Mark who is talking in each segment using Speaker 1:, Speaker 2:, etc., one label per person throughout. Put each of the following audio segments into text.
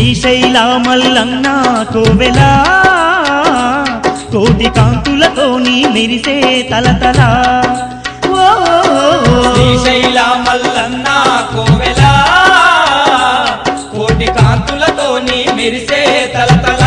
Speaker 1: శ్రీశైల మల్లన్న కోవెలా కోటి కాంతులతోని మెరిసే తలతల ఓ
Speaker 2: శ్రీశైల మల్లన్న కోవెల కోటి కాంతులతోని మెరిసే తలతల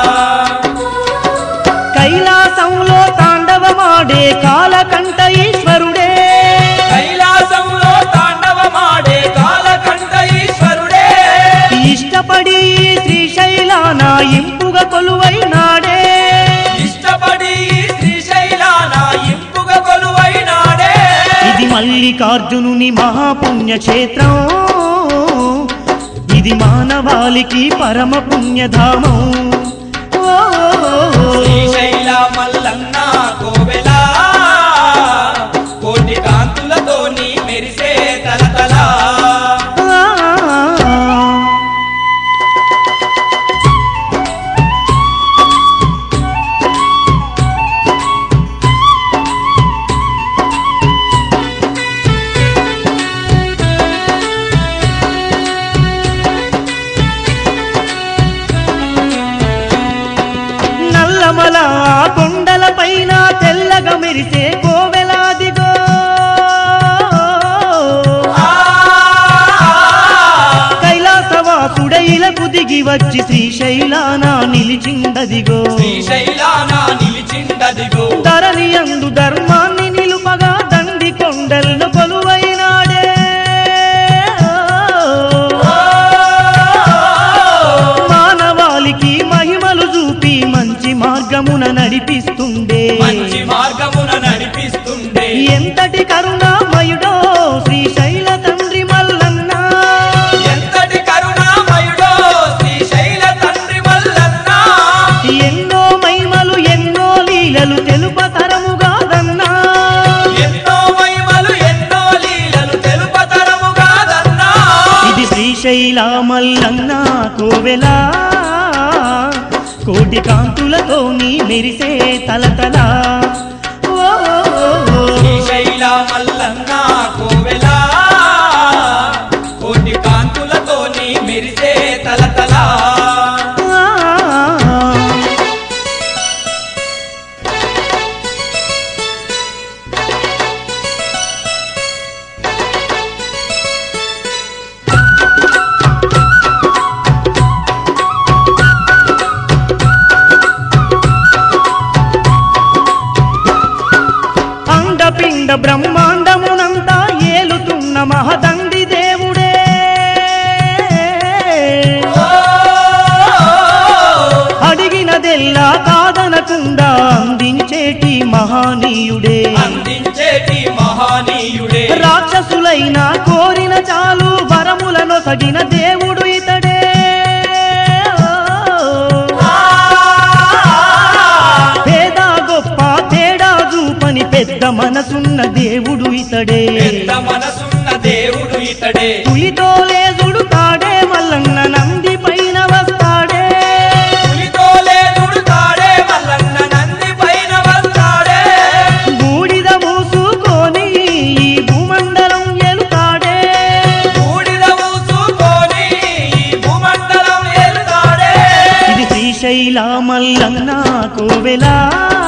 Speaker 1: కైలాసంలో తాండవమాడే కాలకంఠ ఈశ్వరుడే
Speaker 2: కైలాసంలో తాండవమాడే కాలకంఠ ఈశ్వరుడే
Speaker 1: ఇష్టపడి శ్రీశైలాన ఇంపుగా కొలువైనాడే
Speaker 2: ఇష్టపడి శ్రీశైలాన ఇంపుగా కొలువైనాడే
Speaker 1: ఇది మల్లికార్జునుని మహాపుణ్యక్షేత్రం ఇది మానవాళికి పరమ పుణ్యధామం ఓ,
Speaker 2: శ్రీశైల మల్లన్న కోవెల కోటి కాంతులతోని మెరిసే తలతల
Speaker 1: ఆ, నల్లమల కొండల పైన తెల్లగా మెరిసే కోవెలాదిగో కైలాసవాసుడైలకు దిగి వచ్చి శ్రీశైలాన నిలిచిందదిగో
Speaker 2: శ్రీశైలాన నిలిచిందదిగో
Speaker 1: ధరణి అందు ధర్మాన్ని నిలుపగా దండి కొండలను కొలువైనాడే మానవాళికి మహిమలు చూపి మంచి మార్గమున నడిపిస్తుండే
Speaker 2: మంచి మార్గమున నడిపిస్తుండే
Speaker 1: ఎంతటి కరుణామయుడో శ్రీశైల తండ్రి మల్లన్న
Speaker 2: ఎంతటి కరుణామయుడో శ్రీశైల తండ్రి మల్లన్న
Speaker 1: ఎన్నో మహిమలు ఎన్నో లీలలు తెలుపతరముగాదన్నా
Speaker 2: ఎన్నో మహిమలు ఎన్నో లీలలు తెలుపతరము కాదన్నా
Speaker 1: ఇది శ్రీశైల మల్లన్న కోవెలా కోటి కాంతులతోని మెరిసే తలతల ఓ,
Speaker 2: శ్రీశైల మల్లన్న కోవెల కోటి కాంతులతోని మెరిసే తలతల
Speaker 1: ఆ, అండపిండ బ్రహ్మాండమునంతా ఏలుతున్న మహదండి దేవుడే అడిగినదెల్లా కాదనకుండా అందించేటి మహానీయుడే
Speaker 2: అందించేటి మహానీయుడే
Speaker 1: రాక్షసులైన కోరిన చాలు వరములను సగిన దేవుడు ఇతడే పేద గొప్ప తేడా చూపని పెద్ద మనసున్న దేవుడు ఇతడే
Speaker 2: పెద్ద మనసున్న దేవుడు ఇతడే
Speaker 1: పులితో లేదుడు తాడే మల్లన్న నంది పైన వస్తాడే
Speaker 2: పులితోలే దుడుతాడే మల్లన్న నంది పైన వస్తాడే
Speaker 1: బూడిద మూసుకొని ఈ భూమండలం ఎలుతాడే
Speaker 2: బూడిద మూసుకొని ఈ భూమండలం ఏలుతాడే
Speaker 1: ఇది శ్రీశైల మల్లన్న కోవెలా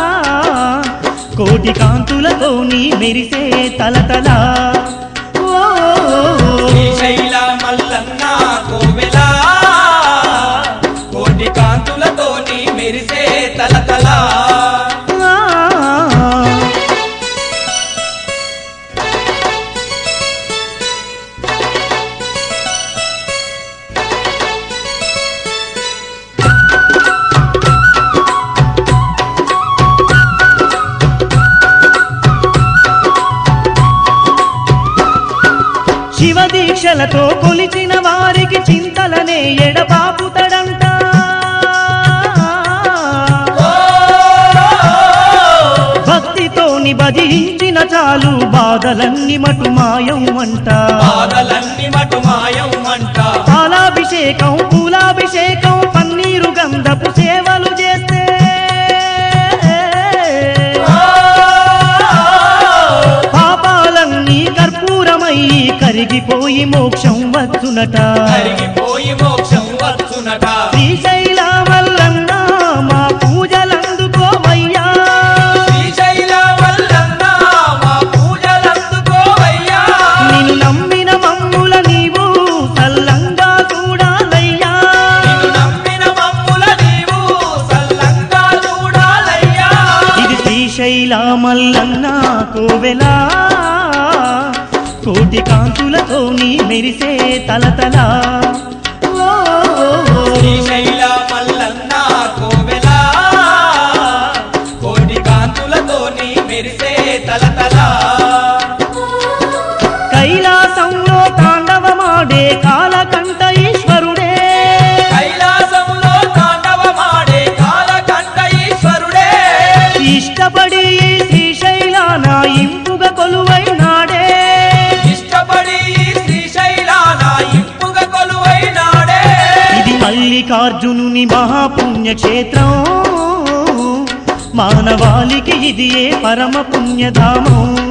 Speaker 1: కోటి కాంతులతోని మెరిసే తలతల ఓ,
Speaker 2: శ్రీశైల మల్లన్న కోవెల కోటి కాంతులతోని మెరిసే తలతల
Speaker 1: ఆ, శివ దీక్షలతో కొలిచిన వారికి చింతలనే ఎడబాపుతడంట భక్తితోని భజించిన చాలు బాధలన్నీ మటు మాయం అంట
Speaker 2: బాధలన్నీ మటు మాయం అంట
Speaker 1: పాలాభిషేకం పూలాభిషేకం పన్నీరు గంధపు సేవలు చేస్తే పాపాలన్నీ కర్పూరమై కరిగిపోయి మోక్షం వచ్చునట
Speaker 2: కరిగిపోయి మోక్షం వచ్చునట
Speaker 1: శ్రీశైల మల్లన్న మా పూజలందుకోవయ్యా
Speaker 2: శ్రీశైల వల్లన్న మా పూజలందుకోవయ్యా
Speaker 1: నిన్ను నమ్మిన మమ్ముల నీవు సల్లంగా చూడాలయ్యా
Speaker 2: నిన్ను నమ్మిన మమ్ముల నీవు సల్లంగా చూడాలయ్యా
Speaker 1: ఇది శ్రీశైల మల్లన్న కోవెలా కోటి కాంతులతో నీ మెరిసే తలతలా ఓ, ఓ, ఓ.
Speaker 2: శ్రీశైల మల్లన్న కోవెలా కోటి కాంతులతోని మెరిసే తలతలా
Speaker 1: కైలాసంలో తాండవమాడే కాలకంఠ ఈశ్వరుడే
Speaker 2: కైలాసములో తాండవమాడే కాలకంఠ ఈశ్వరుడే
Speaker 1: ఇష్టపడి ఈ శ్రీశైలాన ఇంపుగా కొలువైనాడే
Speaker 2: ఇష్టపడి ఈ శ్రీశైలాన ఇంపుగా కొలువైనాడే
Speaker 1: ఇది మల్లికార్జునుని మహాపుణ్యక్షేత్రం మానవాళికి ఇది ఏ పరమ పుణ్యధామం